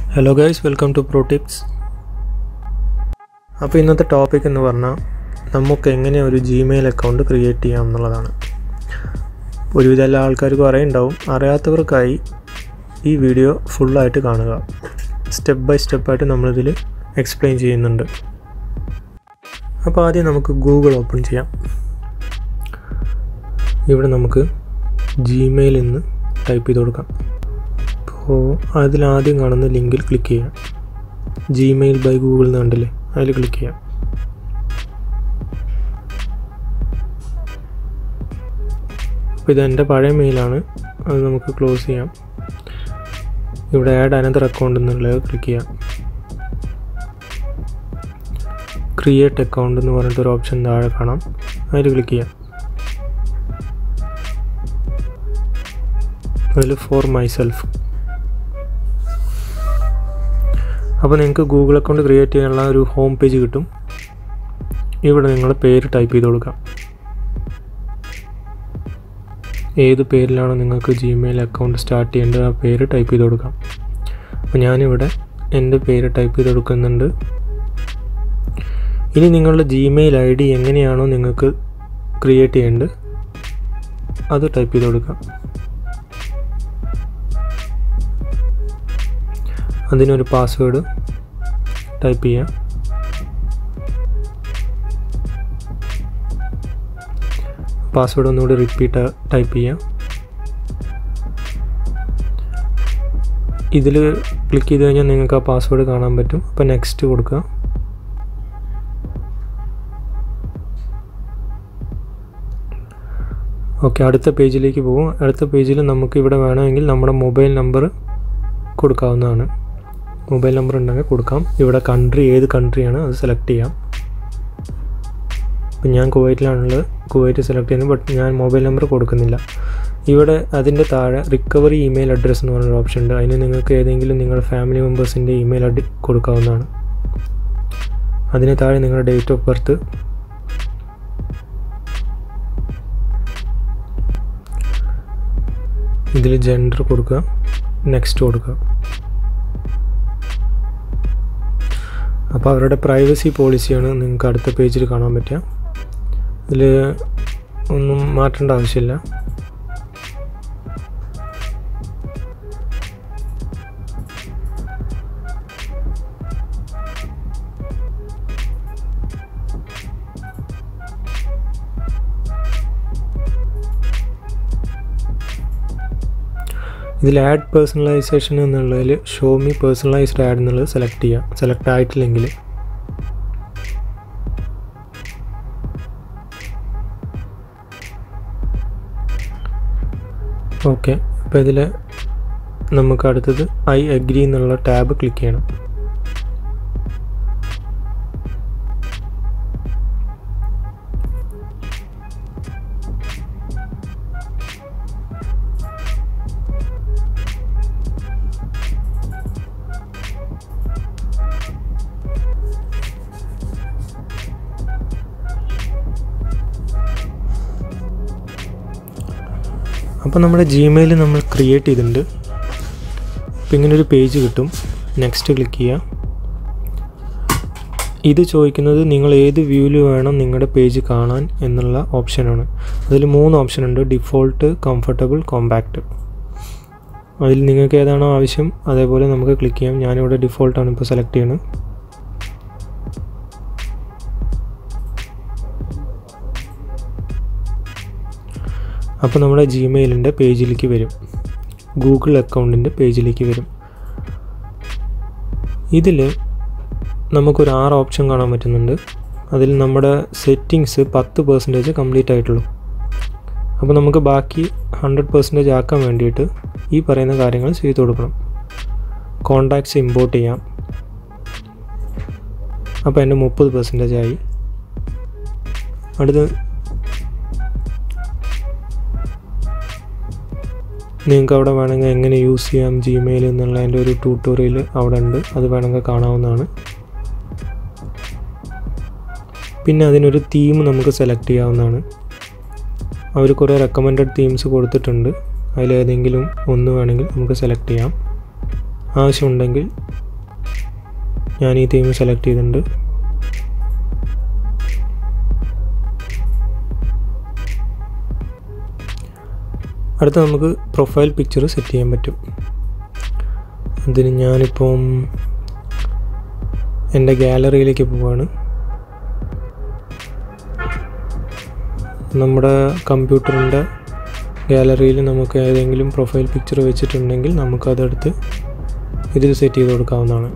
hello guys welcome to pro tips അപ്പോൾ ഇന്നത്തെ topic എന്ന് പറഞ്ഞാൽ നമുക്ക് എങ്ങനെ ഒരു ജിമെയിൽ അക്കൗണ്ട് ക്രിയേറ്റ് ചെയ്യാം എന്നുള്ളതാണ് ഒരുവിധം എല്ലാ ആൾക്കാർക്കും അറിയുണ്ടാവും അറിയാത്തവർക്കായി ഈ വീഡിയോ ഫുള്ളായിട്ട് കാണുക സ്റ്റെപ്പ് ബൈ സ്റ്റെപ്പായിട്ട് നമ്മളിതിൽ എക്സ്പ്ലെയിൻ ചെയ്യുന്നുണ്ട് അപ്പോൾ ആദ്യം നമുക്ക് ഗൂഗിൾ ഓപ്പൺ ചെയ്യാം ഇവിടെ നമുക്ക് ജിമെയിൽ എന്ന് ടൈപ്പ് ചെയ്ത് കൊടുക്കാം അപ്പോൾ അതിലാദ്യം കാണുന്ന ലിങ്കിൽ ക്ലിക്ക് ചെയ്യാം ജിമെയിൽ ബൈ ഗൂഗിൾ എന്ന് കണ്ടില്ലേ അതിൽ ക്ലിക്ക് ചെയ്യാം അപ്പോൾ ഇത് എൻ്റെ പഴയ മെയിലാണ് അത് നമുക്ക് ക്ലോസ് ചെയ്യാം ഇവിടെ ആഡ് അനദർ അക്കൗണ്ട് എന്നുള്ളത് ക്ലിക്ക് ചെയ്യാം ക്രിയേറ്റ് അക്കൗണ്ട് എന്ന് പറഞ്ഞിട്ടൊരു ഓപ്ഷൻ താഴെ കാണാം അതിൽ ക്ലിക്ക് ചെയ്യാം അതിൽ ഫോർ മൈ സെൽഫ് അപ്പോൾ നിങ്ങൾക്ക് ഗൂഗിൾ അക്കൗണ്ട് ക്രിയേറ്റ് ചെയ്യാനുള്ള ഒരു ഹോം പേജ് കിട്ടും ഇവിടെ നിങ്ങൾ പേര് ടൈപ്പ് ചെയ്ത് കൊടുക്കാം ഏത് പേരിലാണോ നിങ്ങൾക്ക് ജിമെയിൽ അക്കൗണ്ട് സ്റ്റാർട്ട് ചെയ്യേണ്ടത് ആ പേര് ടൈപ്പ് ചെയ്ത് കൊടുക്കാം അപ്പോൾ ഞാനിവിടെ എൻ്റെ പേര് ടൈപ്പ് ചെയ്ത് കൊടുക്കുന്നുണ്ട് ഇനി നിങ്ങളുടെ ജിമെയിൽ ഐ ഡി എങ്ങനെയാണോ നിങ്ങൾക്ക് ക്രിയേറ്റ് ചെയ്യേണ്ടത് അത് ടൈപ്പ് ചെയ്ത് കൊടുക്കാം അതിനൊരു പാസ്വേഡ് ടൈപ്പ് ചെയ്യാം പാസ്വേഡ് ഒന്നുകൂടി റിപ്പീറ്റ് ടൈപ്പ് ചെയ്യാം ഇതിൽ ക്ലിക്ക് ചെയ്ത് കഴിഞ്ഞാൽ നിങ്ങൾക്ക് ആ പാസ്വേഡ് കാണാൻ പറ്റും അപ്പോൾ നെക്സ്റ്റ് കൊടുക്കുക ഓക്കെ അടുത്ത പേജിലേക്ക് പോകും അടുത്ത പേജിൽ നമുക്ക് ഇവിടെ വേണമെങ്കിൽ നമ്മുടെ മൊബൈൽ നമ്പർ കൊടുക്കാവുന്നതാണ് മൊബൈൽ നമ്പർ ഉണ്ടെങ്കിൽ കൊടുക്കാം ഇവിടെ കൺട്രി ഏത് കൺട്രിയാണ് അത് സെലക്ട് ചെയ്യാം ഇപ്പം ഞാൻ കുവൈറ്റിലാണുള്ളത് കുവൈറ്റ് സെലക്ട് ചെയ്യുന്നത് ബട്ട് ഞാൻ മൊബൈൽ നമ്പർ കൊടുക്കുന്നില്ല ഇവിടെ അതിൻ്റെ താഴെ റിക്കവറി ഇമെയിൽ അഡ്രസ്സ് എന്ന് പറഞ്ഞൊരു ഓപ്ഷൻ ഉണ്ട് അതിന് നിങ്ങൾക്ക് ഏതെങ്കിലും നിങ്ങളുടെ ഫാമിലി മെമ്പേഴ്സിൻ്റെ ഇമെയിൽ അഡ് കൊടുക്കാവുന്നതാണ് അതിന് താഴെ നിങ്ങളുടെ ഡേറ്റ് ഓഫ് ബർത്ത് ഇതിൽ ജെൻഡർ കൊടുക്കുക നെക്സ്റ്റ് കൊടുക്കുക അപ്പോൾ അവരുടെ പ്രൈവസി പോളിസിയാണ് നിങ്ങൾക്ക് അടുത്ത പേജിൽ കാണാൻ പറ്റുക ഇതിൽ ഒന്നും മാറ്റേണ്ട ആവശ്യമില്ല ഇതിൽ ആഡ് പേഴ്സണലൈസേഷൻ എന്നുള്ളതിൽ ഷോ മീ പേഴ്സണലൈസ്ഡ് ആഡ് എന്നുള്ളത് സെലക്ട് ചെയ്യുക സെലക്ട് ആയിട്ടില്ലെങ്കിൽ ഓക്കെ അപ്പോൾ ഇതിൽ നമുക്ക് അടുത്തത് ഐ അഗ്രി എന്നുള്ള ടാബ് ക്ലിക്ക് ചെയ്യണം അപ്പോൾ നമ്മുടെ ജിമെയിൽ നമ്മൾ ക്രിയേറ്റ് ചെയ്തിട്ടുണ്ട് അപ്പോൾ ഇങ്ങനൊരു പേജ് കിട്ടും നെക്സ്റ്റ് ക്ലിക്ക് ചെയ്യുക ഇത് ചോദിക്കുന്നത് നിങ്ങൾ ഏത് വ്യൂവിൽ വേണം നിങ്ങളുടെ പേജ് കാണാൻ എന്നുള്ള ഓപ്ഷനാണ് അതിൽ മൂന്ന് ഓപ്ഷൻ ഉണ്ട് ഡിഫോൾട്ട് കംഫർട്ടബിൾ കോമ്പാക്റ്റ് അതിൽ നിങ്ങൾക്ക് ഏതാണോ ആവശ്യം അതേപോലെ നമുക്ക് ക്ലിക്ക് ചെയ്യാം ഞാനിവിടെ ഡിഫോൾട്ടാണ് ഇപ്പോൾ സെലക്ട് ചെയ്യുന്നത് അപ്പോൾ നമ്മുടെ ജിമെയിലിൻ്റെ പേജിലേക്ക് വരും ഗൂഗിൾ അക്കൗണ്ടിൻ്റെ പേജിലേക്ക് വരും ഇതിൽ നമുക്കൊരു ആറ് ഓപ്ഷൻ കാണാൻ പറ്റുന്നുണ്ട് അതിൽ നമ്മുടെ സെറ്റിങ്സ് പത്ത് പെർസെൻറ്റേജ് കംപ്ലീറ്റ് ആയിട്ടുള്ളൂ അപ്പോൾ നമുക്ക് ബാക്കി ഹൺഡ്രഡ് പെർസെൻറ്റേജ് ആക്കാൻ വേണ്ടിയിട്ട് ഈ പറയുന്ന കാര്യങ്ങൾ ചെയ്തു കൊടുക്കണം കോണ്ടാക്ട്സ് ഇമ്പോർട്ട് ചെയ്യാം അപ്പോൾ എൻ്റെ മുപ്പത് പെർസെൻറ്റേജ് ആയി അടുത്ത് നിങ്ങൾക്ക് അവിടെ വേണമെങ്കിൽ എങ്ങനെ യൂസ് ചെയ്യാം ജിമെയിൽ എന്നുള്ളതിൻ്റെ ഒരു ട്യൂട്ടോറിയൽ അവിടെ ഉണ്ട് അത് വേണമെങ്കിൽ കാണാവുന്നതാണ് പിന്നെ അതിനൊരു തീം നമുക്ക് സെലക്ട് ചെയ്യാവുന്നതാണ് അവർ കുറേ റെക്കമെൻഡഡ് തീംസ് കൊടുത്തിട്ടുണ്ട് അതിലേതെങ്കിലും ഒന്ന് വേണമെങ്കിൽ നമുക്ക് സെലക്ട് ചെയ്യാം ആവശ്യമുണ്ടെങ്കിൽ ഞാൻ ഈ തീം സെലക്ട് ചെയ്തിട്ടുണ്ട് അടുത്ത നമുക്ക് പ്രൊഫൈൽ പിക്ചർ സെറ്റ് ചെയ്യാൻ പറ്റും അതിന് ഞാനിപ്പം എൻ്റെ ഗാലറിയിലേക്ക് പോവാണ് നമ്മുടെ കമ്പ്യൂട്ടറിൻ്റെ ഗാലറിയിൽ നമുക്ക് ഏതെങ്കിലും പ്രൊഫൈൽ പിക്ചർ വെച്ചിട്ടുണ്ടെങ്കിൽ നമുക്കതെടുത്ത് ഇതിൽ സെറ്റ് ചെയ്ത് കൊടുക്കാവുന്നതാണ്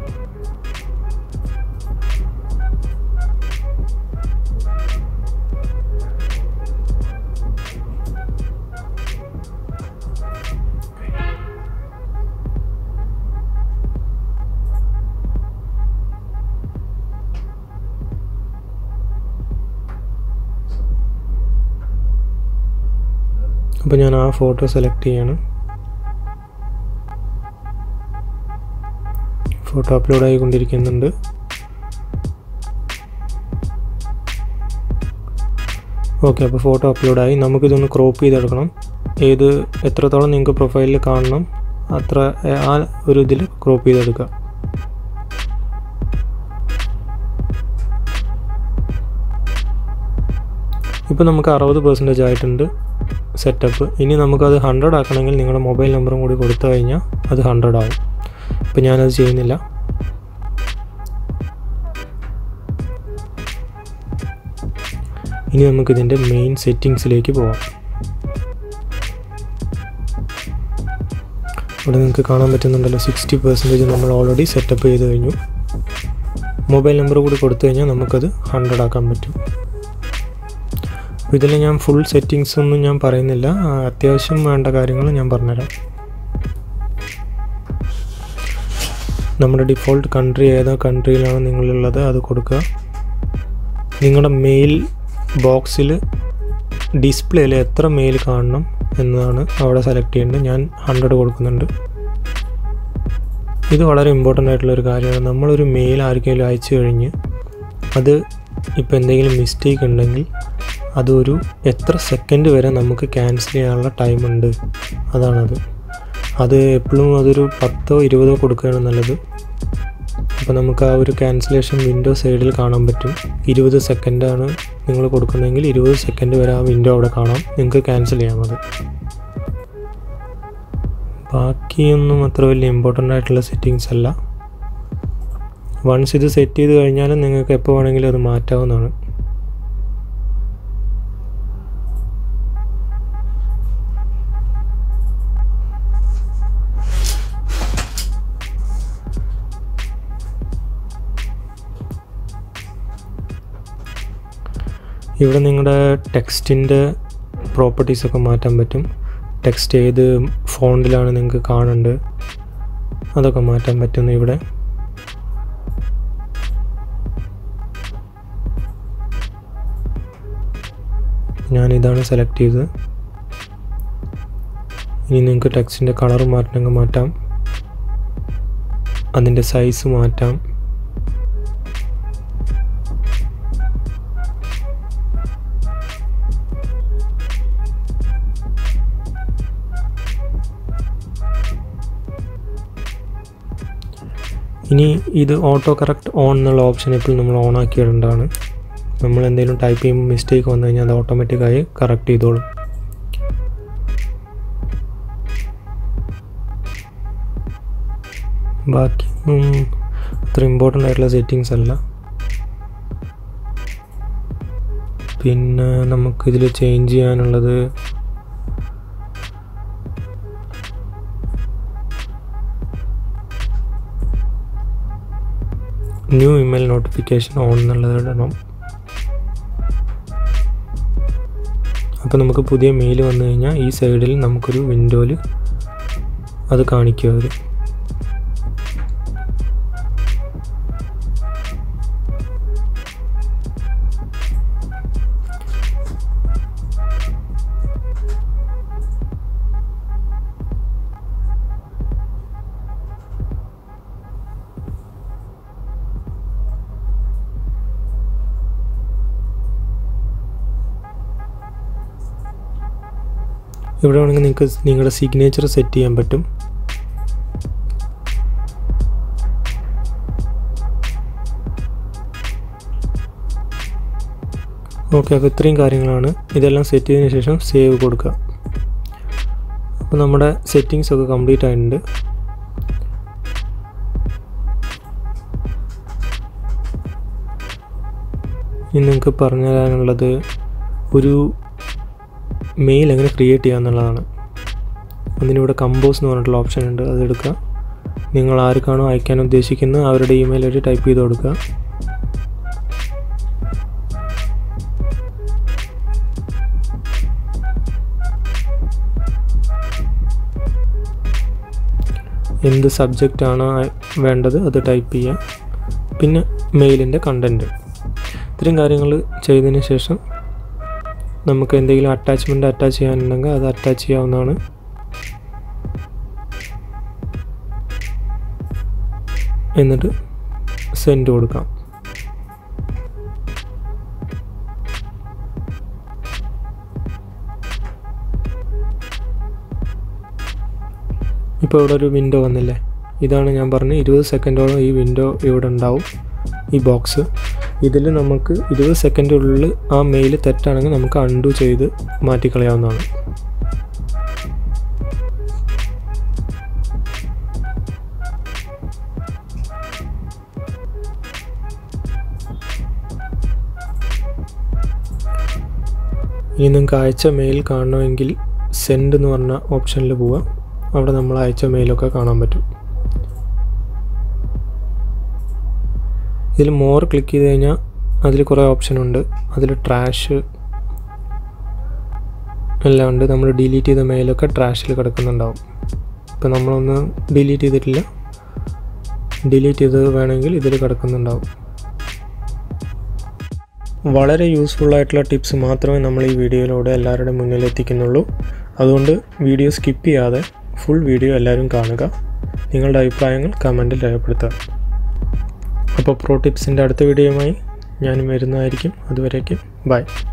അപ്പോൾ ഞാൻ ആ ഫോട്ടോ സെലക്ട് ചെയ്യാണ് ഫോട്ടോ അപ്ലോഡ് ആയിക്കൊണ്ടിരിക്കുന്നുണ്ട് ഓക്കെ അപ്പോൾ ഫോട്ടോ അപ്ലോഡായി നമുക്കിതൊന്ന് ക്രോപ്പ് ചെയ്തെടുക്കണം ഏത് എത്രത്തോളം നിങ്ങൾക്ക് പ്രൊഫൈലിൽ കാണണം അത്ര ആ ഒരു ഇതിൽ ക്രോപ്പ് ചെയ്തെടുക്കുക ഇപ്പോൾ നമുക്ക് അറുപത് പെർസെൻറ്റേജ് ആയിട്ടുണ്ട് സെറ്റപ്പ് ഇനി നമുക്കത് ഹൺഡ്രഡ് ആക്കണമെങ്കിൽ നിങ്ങളുടെ മൊബൈൽ നമ്പറും കൂടി കൊടുത്തു കഴിഞ്ഞാൽ അത് ഹൺഡ്രഡ് ആവും ഇപ്പം ഞാനത് ചെയ്യുന്നില്ല ഇനി നമുക്കിതിൻ്റെ മെയിൻ സെറ്റിങ്സിലേക്ക് പോവാം ഇവിടെ നിങ്ങൾക്ക് കാണാൻ പറ്റുന്നുണ്ടല്ലോ സിക്സ്റ്റി പെർസെൻറ്റേജ് നമ്മൾ ഓൾറെഡി സെറ്റപ്പ് ചെയ്ത് കഴിഞ്ഞു മൊബൈൽ നമ്പർ കൂടി കൊടുത്തു കഴിഞ്ഞാൽ നമുക്കത് ഹൺഡ്രഡ് ആക്കാൻ പറ്റും ഇതിൽ ഞാൻ ഫുൾ സെറ്റിങ്സ് ഒന്നും ഞാൻ പറയുന്നില്ല അത്യാവശ്യം വേണ്ട കാര്യങ്ങൾ ഞാൻ പറഞ്ഞുതരാം നമ്മുടെ ഡിഫോൾട്ട് കൺട്രി ഏതാ കൺട്രിയിലാണ് നിങ്ങളുള്ളത് അത് കൊടുക്കുക നിങ്ങളുടെ മെയിൽ ബോക്സിൽ ഡിസ്പ്ലേയിൽ എത്ര മെയിൽ കാണണം എന്നതാണ് അവിടെ സെലക്ട് ചെയ്യേണ്ടത് ഞാൻ ഹൺഡ്രഡ് കൊടുക്കുന്നുണ്ട് ഇത് വളരെ ഇമ്പോർട്ടൻ്റ് ആയിട്ടുള്ളൊരു കാര്യമാണ് നമ്മളൊരു മെയിൽ ആർക്കെങ്കിലും അയച്ചു കഴിഞ്ഞ് അത് ഇപ്പോൾ എന്തെങ്കിലും മിസ്റ്റേക്ക് ഉണ്ടെങ്കിൽ അതൊരു എത്ര സെക്കൻഡ് വരെ നമുക്ക് ക്യാൻസൽ ചെയ്യാനുള്ള ടൈമുണ്ട് അതാണത് അത് എപ്പോഴും അതൊരു പത്തോ ഇരുപതോ കൊടുക്കുകയാണ് നല്ലത് അപ്പോൾ നമുക്ക് ആ ഒരു ക്യാൻസലേഷൻ വിൻഡോ സൈഡിൽ കാണാൻ പറ്റും ഇരുപത് സെക്കൻഡാണ് നിങ്ങൾ കൊടുക്കുന്നതെങ്കിൽ ഇരുപത് സെക്കൻഡ് വരെ ആ വിൻഡോ അവിടെ കാണാം നിങ്ങൾക്ക് ക്യാൻസൽ ചെയ്യാം അത് ബാക്കിയൊന്നും അത്ര വലിയ ഇമ്പോർട്ടൻ്റ് ആയിട്ടുള്ള സെറ്റിങ്സ് അല്ല വൺസ് ഇത് സെറ്റ് ചെയ്ത് കഴിഞ്ഞാൽ നിങ്ങൾക്ക് എപ്പോൾ വേണമെങ്കിലും അത് മാറ്റാവുന്നതാണ് ഇവിടെ നിങ്ങളുടെ ടെക്സ്റ്റിൻ്റെ പ്രോപ്പർട്ടീസൊക്കെ മാറ്റാൻ പറ്റും ടെക്സ്റ്റ് ഏത് ഫോണ്ടിലാണ് നിങ്ങൾക്ക് കാണേണ്ടത് അതൊക്കെ മാറ്റാൻ പറ്റുന്നു ഇവിടെ ഞാനിതാണ് സെലക്ട് ചെയ്തത് ഇനി നിങ്ങൾക്ക് ടെക്സ്റ്റിൻ്റെ കളർ മാറ്റണമെങ്കിൽ മാറ്റാം അതിൻ്റെ സൈസ് മാറ്റാം ഇനി ഇത് ഓട്ടോ കറക്റ്റ് ഓൺ എന്നുള്ള ഓപ്ഷൻ ഇപ്പോൾ നമ്മൾ ഓൺ ആക്കി ഇടേണ്ടതാണ് നമ്മൾ എന്തെങ്കിലും ടൈപ്പ് ചെയ്യുമ്പോൾ മിസ്റ്റേക്ക് വന്നു കഴിഞ്ഞാൽ അത് ഓട്ടോമാറ്റിക്കായി കറക്റ്റ് ചെയ്തോളും ബാക്കി അത്ര ഇമ്പോർട്ടൻ്റ് ആയിട്ടുള്ള സെറ്റിങ്സ് അല്ല പിന്നെ നമുക്കിതിൽ ചേഞ്ച് ചെയ്യാനുള്ളത് ന്യൂ ഇമെയിൽ നോട്ടിഫിക്കേഷൻ ഓൺ എന്നുള്ളത് ഇടണം അപ്പോൾ നമുക്ക് പുതിയ മെയിൽ വന്നു കഴിഞ്ഞാൽ ഈ സൈഡിൽ നമുക്കൊരു വിൻഡോയിൽ അത് കാണിക്കും അവർ ഇവിടെ വേണമെങ്കിൽ നിങ്ങൾക്ക് നിങ്ങളുടെ സിഗ്നേച്ചർ സെറ്റ് ചെയ്യാൻ പറ്റും ഓക്കെ അപ്പോൾ ഇത്രയും കാര്യങ്ങളാണ് ഇതെല്ലാം സെറ്റ് ചെയ്തതിന് ശേഷം സേവ് കൊടുക്കുക അപ്പോൾ നമ്മുടെ സെറ്റിങ്സ് ഒക്കെ കംപ്ലീറ്റ് ആയിട്ടുണ്ട് ഇനി നിങ്ങൾക്ക് പറഞ്ഞു തരാനുള്ളത് ഒരു മെയിൽ എങ്ങനെ ക്രിയേറ്റ് ചെയ്യുക എന്നുള്ളതാണ് അതിനിവിടെ കമ്പോസ് എന്ന് പറഞ്ഞിട്ടുള്ള ഓപ്ഷൻ ഉണ്ട് അത് എടുക്കുക നിങ്ങൾ ആർക്കാണോ അയക്കാൻ ഉദ്ദേശിക്കുന്നത് അവരുടെ ഇമെയിൽ ഐ ഡി ടൈപ്പ് ചെയ്ത് കൊടുക്കുക എന്ത് സബ്ജക്റ്റ് ആണോ വേണ്ടത് അത് ടൈപ്പ് ചെയ്യുക പിന്നെ മെയിലിൻ്റെ കണ്ടൻറ്റ് ഇത്രയും കാര്യങ്ങൾ ചെയ്തതിന് ശേഷം നമുക്ക് എന്തെങ്കിലും അറ്റാച്ച്മെൻറ്റ് അറ്റാച്ച് ചെയ്യാനുണ്ടെങ്കിൽ അത് അറ്റാച്ച് ചെയ്യാവുന്നതാണ് എന്നിട്ട് സെൻഡ് കൊടുക്കാം ഇപ്പോൾ ഇവിടെ ഒരു വിൻഡോ വന്നില്ലേ ഇതാണ് ഞാൻ പറഞ്ഞ ഇരുപത് സെക്കൻഡോളം ഈ വിൻഡോ ഇവിടെ ഉണ്ടാവും ഈ ബോക്സ് ഇതിൽ നമുക്ക് ഇരുപത് സെക്കൻഡിനുള്ളിൽ ആ മെയിൽ തെറ്റാണെങ്കിൽ നമുക്ക് അൺഡു ചെയ്ത് മാറ്റിക്കളയാവുന്നതാണ് ഇനി നിങ്ങൾക്ക് അയച്ച മെയിൽ കാണണമെങ്കിൽ സെൻഡ് എന്ന് പറഞ്ഞ ഓപ്ഷനിൽ പോവാം അവിടെ നമ്മൾ അയച്ച മെയിലൊക്കെ കാണാൻ പറ്റും ഇതിൽ മോർ ക്ലിക്ക് ചെയ്ത് കഴിഞ്ഞാൽ അതിൽ കുറേ ഓപ്ഷൻ ഉണ്ട് അതിൽ ട്രാഷ് എല്ലാം ഉണ്ട് നമ്മൾ ഡിലീറ്റ് ചെയ്ത മെയിലൊക്കെ ട്രാഷിൽ കിടക്കുന്നുണ്ടാവും ഇപ്പം നമ്മളൊന്ന് ഡിലീറ്റ് ചെയ്തിട്ടില്ല ഡിലീറ്റ് ചെയ്ത് വേണമെങ്കിൽ ഇതിൽ കിടക്കുന്നുണ്ടാവും വളരെ യൂസ്ഫുൾ ആയിട്ടുള്ള ടിപ്സ് മാത്രമേ നമ്മൾ ഈ വീഡിയോയിലൂടെ എല്ലാവരുടെ മുന്നിൽ എത്തിക്കുന്നുള്ളൂ അതുകൊണ്ട് വീഡിയോ സ്കിപ്പ് ചെയ്യാതെ ഫുൾ വീഡിയോ എല്ലാവരും കാണുക നിങ്ങളുടെ അഭിപ്രായങ്ങൾ കമൻറ്റിൽ രേഖപ്പെടുത്തുക അപ്പോൾ പ്രോ ടിപ്സിൻ്റെ അടുത്ത വീഡിയോയുമായി ഞാൻ വരുന്നതായിരിക്കും അതുവരേക്കും ബൈ